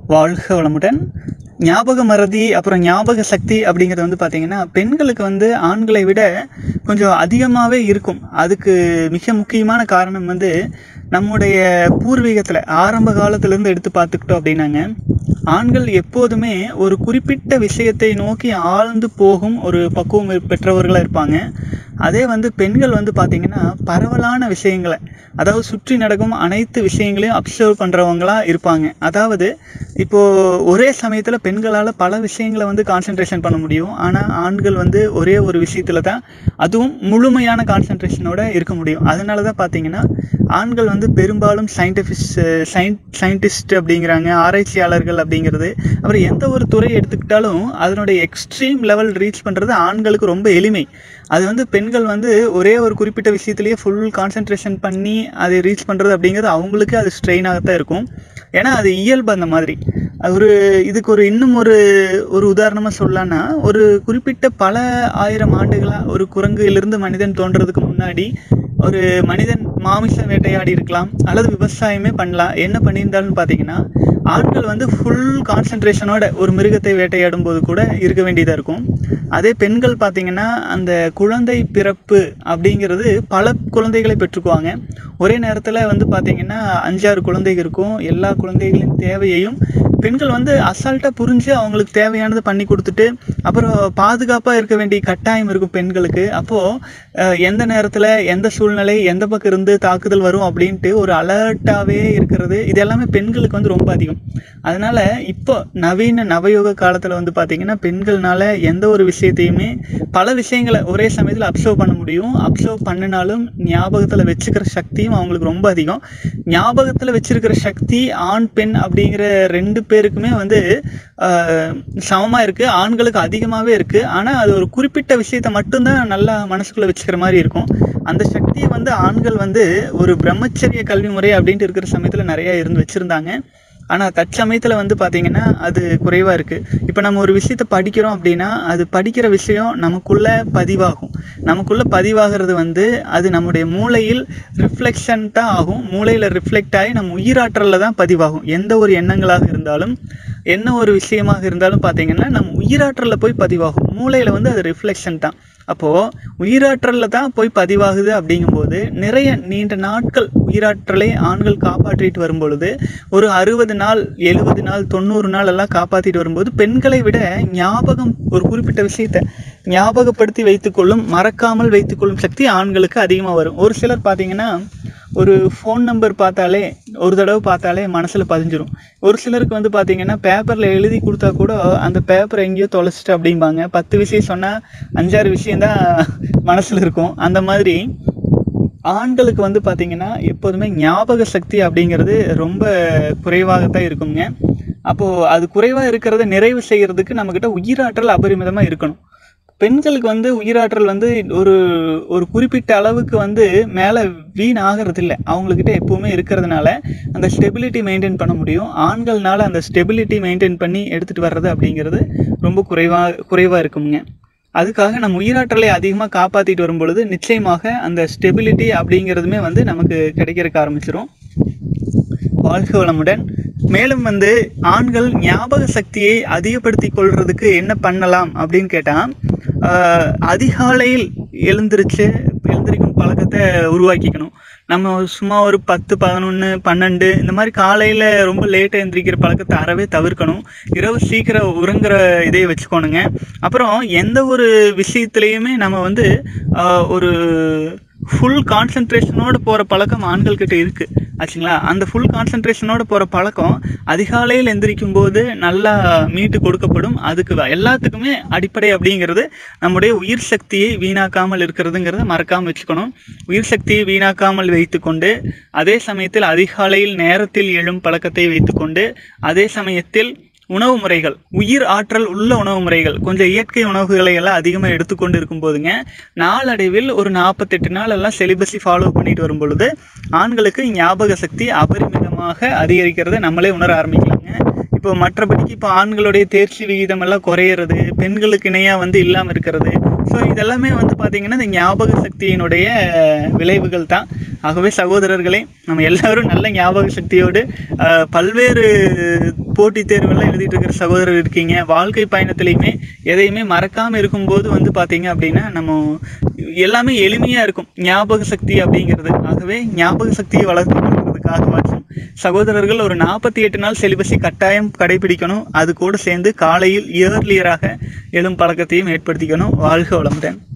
வாழ்க வளமுடன் ஞாபக மறதி அப்புறம் ஞாபக சக்தி அப்படிங்கிறது வந்து பார்த்தீங்கன்னா பெண்களுக்கு வந்து ஆண்களை விட கொஞ்சம் அதிகமாகவே இருக்கும் அதுக்கு மிக முக்கியமான காரணம் வந்து நம்முடைய பூர்வீகத்தில் ஆரம்ப காலத்திலேருந்து எடுத்து பார்த்துக்கிட்டோம் அப்படின்னாங்க ஆண்கள் எப்போதுமே ஒரு குறிப்பிட்ட விஷயத்தை நோக்கி ஆழ்ந்து போகும் ஒரு பக்குவம் பெற்றவர்களாக இருப்பாங்க அதே வந்து பெண்கள் வந்து பார்த்திங்கன்னா பரவலான விஷயங்களை அதாவது சுற்றி நடக்கும் அனைத்து விஷயங்களையும் அப்சர்வ் பண்ணுறவங்களா இருப்பாங்க அதாவது இப்போது ஒரே சமயத்தில் பெண்களால் பல விஷயங்களை வந்து கான்சென்ட்ரேஷன் பண்ண முடியும் ஆனால் ஆண்கள் வந்து ஒரே ஒரு விஷயத்தில் தான் அதுவும் முழுமையான கான்சென்ட்ரேஷனோட இருக்க முடியும் அதனால தான் பார்த்தீங்கன்னா ஆண்கள் வந்து பெரும்பாலும் சயின்டிஃபிஸ்ட் சயின் சயின்டிஸ்ட் அப்படிங்கிறாங்க ஆராய்ச்சியாளர்கள் அப்படிங்கிறது அப்புறம் எந்த ஒரு துறை எடுத்துக்கிட்டாலும் அதனுடைய எக்ஸ்ட்ரீம் லெவல் ரீச் பண்ணுறது ஆண்களுக்கு ரொம்ப எளிமை அது வந்து பெண்கள் வந்து ஒரே ஒரு குறிப்பிட்ட விஷயத்துலேயே ஃபுல் கான்சென்ட்ரேஷன் பண்ணி அதை ரீச் பண்ணுறது அப்படிங்கிறது அவங்களுக்கு அது ஸ்ட்ரெயினாகத்தான் இருக்கும் ஏன்னா அது இயல்பு அந்த மாதிரி ஒரு இதுக்கு ஒரு இன்னும் ஒரு ஒரு உதாரணமாக சொல்லலான்னா ஒரு குறிப்பிட்ட பல ஆயிரம் ஆண்டுகளாக ஒரு குரங்குயிலிருந்து மனிதன் தோன்றதுக்கு முன்னாடி ஒரு மனிதன் மாமிச வேட்டையாடி இருக்கலாம் அல்லது விவசாயமே பண்ணலாம் என்ன பண்ணியிருந்தாலும் பார்த்தீங்கன்னா ஆண்கள் வந்து ஃபுல் கான்சென்ட்ரேஷனோட ஒரு மிருகத்தை வேட்டையாடும் போது கூட இருக்க வேண்டியதாக இருக்கும் அதே பெண்கள் பார்த்தீங்கன்னா அந்த குழந்தை பிறப்பு அப்படிங்கிறது பல குழந்தைகளை பெற்றுக்குவாங்க ஒரே நேரத்தில் வந்து பார்த்தீங்கன்னா அஞ்சாறு குழந்தைகள் இருக்கும் எல்லா குழந்தைகளின் தேவையையும் பெண்கள் வந்து அசால்ட்டாக புரிஞ்சு அவங்களுக்கு தேவையானது பண்ணி கொடுத்துட்டு அப்புறம் பாதுகாப்பாக இருக்க வேண்டிய கட்டாயம் இருக்கும் பெண்களுக்கு அப்போது எந்த நேரத்தில் எந்த சூழ்நிலை எந்த பக்கம் இருந்து தாக்குதல் வரும் அப்படின்ட்டு ஒரு அலர்ட்டாகவே இருக்கிறது இது எல்லாமே பெண்களுக்கு வந்து ரொம்ப அதிகம் அதனால் இப்போ நவீன நவயோக காலத்தில் வந்து பார்த்திங்கன்னா பெண்கள்னால எந்த ஒரு விஷயத்தையுமே பல விஷயங்களை ஒரே சமயத்தில் அப்சர்வ் பண்ண முடியும் அப்சர்வ் பண்ணினாலும் ஞாபகத்தில் வச்சுக்கிற சக்தியும் அவங்களுக்கு ரொம்ப அதிகம் ஞாபகத்தில் வச்சிருக்கிற சக்தி ஆண் பெண் அப்படிங்கிற ரெண்டு பேருக்குமே வந்து சமமாக இருக்குது ஆண்களுக்கு அதிகமாகவே இருக்குது ஆனால் அது ஒரு குறிப்பிட்ட விஷயத்தை மட்டும்தான் நல்லா மனசுக்குள்ளே வச்சுக்கிற மாதிரி இருக்கும் அந்த சக்தியை வந்து ஆண்கள் வந்து ஒரு பிரம்மச்சரிய கல்வி முறை அப்படின்ட்டு இருக்கிற சமயத்தில் நிறையா இருந்து வச்சுருந்தாங்க ஆனால் தற்சமயத்தில் வந்து பார்த்திங்கன்னா அது குறைவாக இருக்குது இப்போ நம்ம ஒரு விஷயத்த படிக்கிறோம் அப்படின்னா அது படிக்கிற விஷயம் நமக்குள்ளே பதிவாகும் நமக்குள்ளே பதிவாகிறது வந்து அது நம்முடைய மூளையில் ரிஃப்ளெக்ஷன் தான் ஆகும் மூளையில் ரிஃப்ளெக்ட் ஆகி நம்ம உயிராற்றலில் தான் பதிவாகும் எந்த ஒரு எண்ணங்களாக இருந்தாலும் என்ன ஒரு விஷயமாக இருந்தாலும் பார்த்தீங்கன்னா நம்ம உயிராற்றலில் போய் பதிவாகும் மூளையில் வந்து அது ரிஃப்ளெக்ஷன் தான் அப்போது உயிராற்றலில் தான் போய் பதிவாகுது அப்படிங்கும்போது நிறைய நீண்ட நாட்கள் உயிராற்றலை ஆண்கள் காப்பாற்றிட்டு வரும் பொழுது ஒரு அறுபது நாள் எழுபது நாள் தொண்ணூறு நாள் எல்லாம் காப்பாற்றிட்டு வரும்போது பெண்களை விட ஞாபகம் ஒரு குறிப்பிட்ட விஷயத்தை ஞாபகப்படுத்தி வைத்துக்கொள்ளும் மறக்காமல் வைத்துக்கொள்ளும் சக்தி ஆண்களுக்கு அதிகமாக வரும் ஒரு சிலர் பார்த்தீங்கன்னா ஒரு ஃபோன் நம்பர் பார்த்தாலே ஒரு தடவை பார்த்தாலே மனசில் பதிஞ்சிரும் ஒரு சிலருக்கு வந்து பார்த்தீங்கன்னா பேப்பரில் எழுதி கொடுத்தா கூட அந்த பேப்பரை எங்கேயோ தொலைச்சிட்டு அப்படிம்பாங்க பத்து விஷயம் சொன்னால் அஞ்சாறு விஷயந்தான் மனசில் இருக்கும் அந்த மாதிரி ஆண்களுக்கு வந்து பார்த்திங்கன்னா எப்போதுமே ஞாபக சக்தி அப்படிங்கிறது ரொம்ப குறைவாகத்தான் இருக்குங்க அப்போது அது குறைவாக இருக்கிறத நிறைவு செய்கிறதுக்கு நம்மக்கிட்ட உயிராற்றல் அபரிமிதமாக இருக்கணும் பெண்களுக்கு வந்து உயிராற்றல் வந்து ஒரு ஒரு குறிப்பிட்ட அளவுக்கு வந்து மேலே வீண் ஆகிறது இல்லை அவங்கக்கிட்ட எப்போவுமே இருக்கிறதுனால அந்த ஸ்டெபிலிட்டி மெயின்டைன் பண்ண முடியும் ஆண்கள்னால அந்த ஸ்டெபிலிட்டி மெயின்டைன் பண்ணி எடுத்துகிட்டு வர்றது அப்படிங்கிறது ரொம்ப குறைவாக குறைவாக இருக்குங்க அதுக்காக நம்ம உயிராற்றலை அதிகமாக காப்பாற்றிட்டு வரும் பொழுது நிச்சயமாக அந்த ஸ்டெபிலிட்டி அப்படிங்கிறதுமே வந்து நமக்கு கிடைக்கிறதுக்கு ஆரம்பிச்சிடும் வாழ்க வளமுடன் மேலும் வந்து ஆண்கள் ஞாபக சக்தியை அதிகப்படுத்தி கொள்றதுக்கு என்ன பண்ணலாம் அப்படின்னு கேட்டால் அதிகாலையில் எழுந்திருச்சு எழுந்திருக்கும் பழக்கத்தை உருவாக்கிக்கணும் நம்ம சும்மா ஒரு பத்து பதினொன்று பன்னெண்டு இந்த மாதிரி காலையில் ரொம்ப லேட்டாக எழுந்திரிக்கிற பழக்கத்தை அறவே தவிர்க்கணும் இரவு சீக்கிரம் உறங்குற இதே வச்சுக்கோணுங்க அப்புறம் எந்த ஒரு விஷயத்துலேயுமே நம்ம வந்து ஒரு ஃபுல் கான்சன்ட்ரேஷனோடு போகிற பழக்கம் ஆண்கள்கிட்ட இருக்குது ஆச்சுங்களா அந்த ஃபுல் கான்சன்ட்ரேஷனோடு போகிற பழக்கம் அதிகாலையில் எந்திரிக்கும் போது நல்லா மீட்டு கொடுக்கப்படும் அதுக்கு எல்லாத்துக்குமே அடிப்படை அப்படிங்கிறது நம்முடைய உயிர் சக்தியை வீணாக்காமல் இருக்கிறதுங்கிறத மறக்காமல் வச்சுக்கணும் உயிர் சக்தியை வீணாக்காமல் வைத்துக்கொண்டு அதே சமயத்தில் அதிகாலையில் நேரத்தில் எழும் பழக்கத்தை வைத்துக்கொண்டு அதே சமயத்தில் உணவு முறைகள் உயிர் ஆற்றல் உள்ள உணவு முறைகள் கொஞ்சம் இயற்கை உணவுகளை எல்லாம் அதிகமாக எடுத்துக்கொண்டு இருக்கும் போதுங்க நாளடைவில் ஒரு நாற்பத்தெட்டு நாள் எல்லாம் செலிபஸை ஃபாலோ பண்ணிட்டு வரும் பொழுது ஆண்களுக்கு ஞாபக சக்தி அபரிமிதமாக அதிகரிக்கிறத நம்மளே உணர ஆரம்பிக்கலாங்க இப்போ இப்போ மற்றபடிக்கு இப்போ ஆண்களுடைய தேர்ச்சி விகிதம் எல்லாம் குறையிறது பெண்களுக்கு இணையாக வந்து இல்லாமல் இருக்கிறது ஸோ இதெல்லாமே வந்து பார்த்திங்கன்னா இந்த ஞாபக சக்தியினுடைய விளைவுகள் தான் ஆகவே சகோதரர்களே நம்ம எல்லாரும் நல்ல ஞாபக சக்தியோடு அஹ், பல்வேறு போட்டித் தேர்வெல்லாம் எழுதிட்டு இருக்கிற சகோதரர் இருக்கீங்க வாழ்க்கை பயணத்துலையுமே எதையுமே மறக்காமல் இருக்கும்போது வந்து பார்த்தீங்க அப்படின்னா நம்ம எல்லாமே எளிமையாக இருக்கும் ஞாபக சக்தி அப்படிங்கிறது ஆகவே ஞாபக சக்தியை வளர்த்து கொள்வதற்காகவாச்சும் சகோதரர்கள் ஒரு நாற்பத்தி எட்டு நாள் செலிபஸை கட்டாயம் கடைபிடிக்கணும் அது கூட சேர்ந்து காலையில் இயர்லியராக எழும் பழக்கத்தையும் ஏற்படுத்திக்கணும் வாழ்க வளமுடன்